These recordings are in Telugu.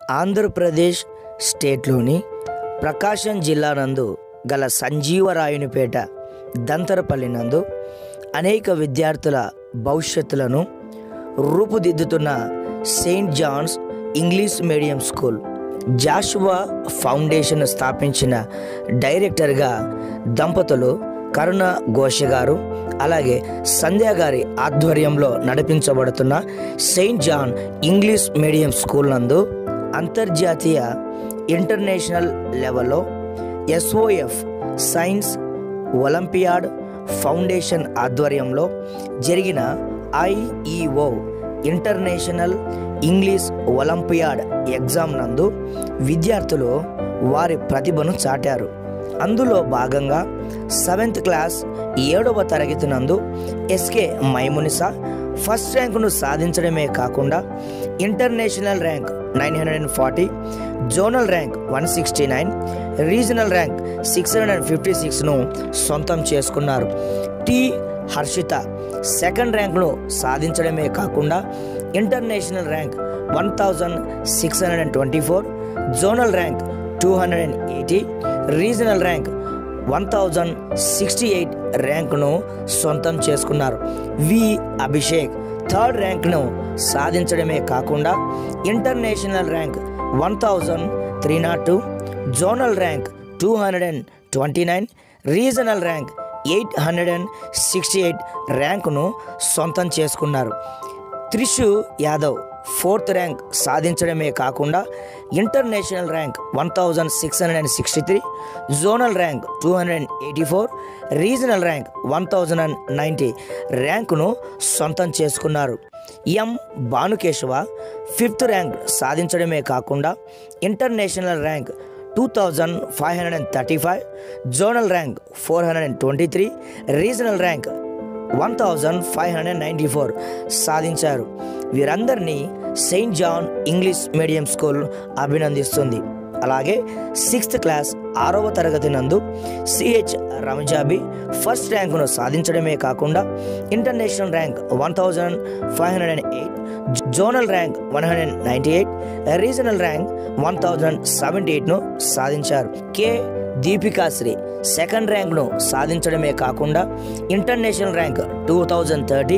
ఆంధ్రప్రదేశ్ స్టేట్లోని ప్రకాశం జిల్లా నందు గల సంజీవరాయునిపేట దంతరపల్లి నందు అనేక విద్యార్థుల భవిష్యత్తులను రూపుదిద్దుతున్న Saint John's English Medium School Joshua Foundation స్థాపించిన డైరెక్టర్గా దంపతులు కరుణ ఘోష గారు అలాగే సంధ్య గారి ఆధ్వర్యంలో నడిపించబడుతున్న Saint John English Medium School నందు అంతర్జాతీయ ఇంటర్నేషనల్ లెవెల్లో ఎస్ఓఎఫ్ సైన్స్ ఒలింపియాడ్ ఫౌండేషన్ ఆధ్వర్యంలో జరిగిన IEO International English Olympiad exam నందు విద్యార్థులు వారి ప్రతిభను చాటారు అందులో భాగంగా సెవెంత్ క్లాస్ ఏడవ తరగతి నందు ఎస్కే మైమునిసా ఫస్ట్ ర్యాంకును సాధించడమే కాకుండా international rank nine hundred and forty zonal rank one sixty nine regional rank six hundred and fifty సిక్స్ను సొంతం చేసుకున్నారు టి హర్షిత సెకండ్ ర్యాంక్ను సాధించడమే కాకుండా international rank one thousand six hundred and twenty four zonal rank two hundred and eighty regional rank one thousand sixty eight ర్యాంకును సొంతం చేసుకున్నారు వి అభిషేక్ థర్డ్ ర్యాంక్ను సాధించడమే కాకుండా international rank one thousand three not two zonal rank two hundred and twenty nine regional rank eight hundred and sixty eight ర్యాంకును సొంతం చేసుకున్నారు త్రిషు యాదవ్ ఫోర్త్ ర్యాంక్ సాధించడమే కాకుండా international rank one thousand six hundred and sixty three zonal rank two hundred and eighty four regional rank one thousand and ninety ర్యాంకును సొంతం చేసుకున్నారు ఎం భానుకేశవ ఫిఫ్త్ ర్యాంక్ సాధించడమే కాకుండా international rank two thousand five hundred and thirty five zonal rank four hundred and twenty three regional rank one thousand five hundred ninety four సాధించారు వీరందరినీ Saint John English Medium School అభినందిస్తుంది అలాగే సిక్స్త్ క్లాస్ ఆరవ తరగతి నందు సిహెచ్ రమజాబి ఫస్ట్ ర్యాంకును సాధించడమే కాకుండా international rank one thousand five hundred and eight zonal rank one hundred and ninety eight regional rank one thousand seventy ఎయిట్ను సాధించారు కే దీపికాశ్రీ సెకండ్ ర్యాంక్ను సాధించడమే కాకుండా international rank two thousand thirty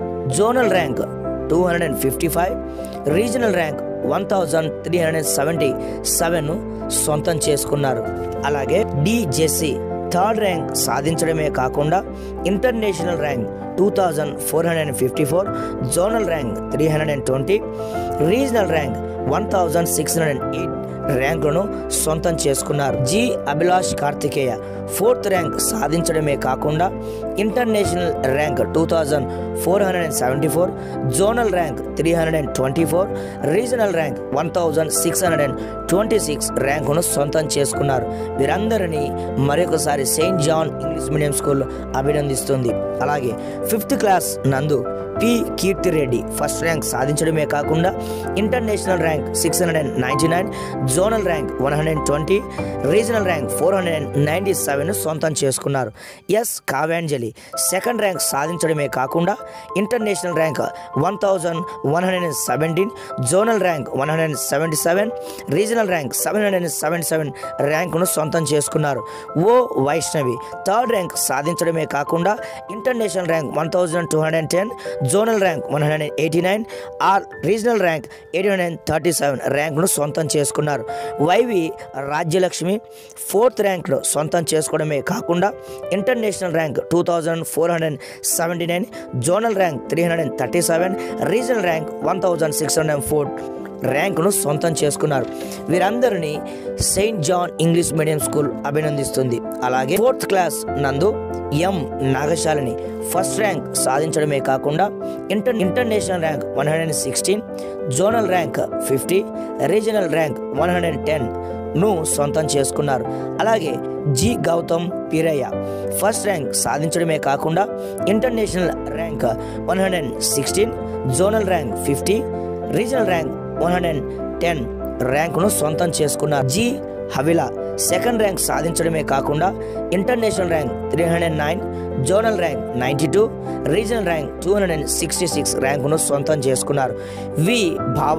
zonal rank two hundred and fifty five regional rank one thousand three hundred and seventy సెవెన్ను సొంతం చేసుకున్నారు అలాగే డి జెస్సీ థర్డ్ ర్యాంక్ సాధించడమే కాకుండా international rank two thousand four hundred and fifty four zonal rank three hundred and twenty regional rank one thousand six hundred and eight ర్యాంకులను సొంతం చేసుకున్నారు G Abhilash Karthikeya fourth rank సాధించడమే కాకుండా international rank two thousand four hundred and seventy four zonal rank three hundred and twenty four regional rank one thousand six hundred and twenty six ర్యాంకును సొంతం చేసుకున్నారు వీరందరినీ మరొకసారి Saint John English Medium School అభినందిస్తుంది అలాగే ఫిఫ్త్ క్లాస్ నందు పి కీర్తిరెడ్డి ఫస్ట్ ర్యాంక్ సాధించడమే కాకుండా international rank six hundred and ninety nine zonal rank one hundred and twenty regional rank four hundred and ninety seven సొంతం చేసుకున్నారు ఎస్ కావ్యాంజలి సెకండ్ ర్యాంక్ సాధించడమే కాకుండా international rank one thousand one hundred and seventeen zonal rank one hundred and seventy seven regional rank seven hundred and seventy seven ర్యాంకును సొంతం చేసుకున్నారు ఓ వైష్ణవి థర్డ్ ర్యాంక్ సాధించడమే కాకుండా international rank one thousand two hundred and ten zonal rank one hundred and eighty nine R regional rank eight hundred and thirty seven ర్యాంకును సొంతం చేసుకున్నారు వైవి రాజ్యలక్ష్మి ఫోర్త్ ర్యాంక్ను సొంతం చేసుకోవడమే కాకుండా international rank two thousand four hundred seventy nine zonal rank three hundred and thirty seven regional rank one thousand six hundred and four ర్యాంకును సొంతం చేసుకున్నారు వీరందరినీ Saint John English Medium School అభినందిస్తుంది అలాగే ఫోర్త్ క్లాస్ నందు ఎం నాగశాలిని ఫస్ట్ ర్యాంక్ సాధించడమే కాకుండా inter international rank one hundred and sixteen zonal rank fifty regional rank one hundred and ten ను సొంతం చేసుకున్నారు అలాగే G Gautam Peeraiah first rank సాధించడమే కాకుండా international rank one hundred and sixteen zonal rank fifty regional rank one hundred and ten ర్యాంకును సొంతం చేసుకున్నారు జి హవిలా సెకండ్ ర్యాంక్ సాధించడమే కాకుండా international rank three hundred nine zonal rank ninety two regional rank two hundred and sixty six ర్యాంకును సొంతం చేసుకున్నారు వి భావన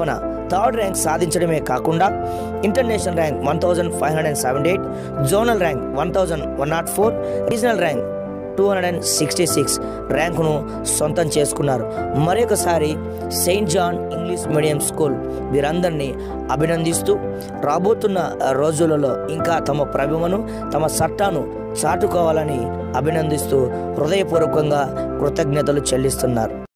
థర్డ్ ర్యాంక్ సాధించడమే కాకుండా international rank one thousand five hundred and seventy eight zonal rank one thousand one not four regional rank two hundred and sixty six ర్యాంకును సొంతం చేసుకున్నారు మరొకసారి Saint John English Medium School వీరందరినీ అభినందిస్తూ రాబోతున్న రోజులలో ఇంకా తమ ప్రతిభను తమ సట్టాను చాటుకోవాలని అభినందిస్తూ హృదయపూర్వకంగా కృతజ్ఞతలు చెల్లిస్తున్నారు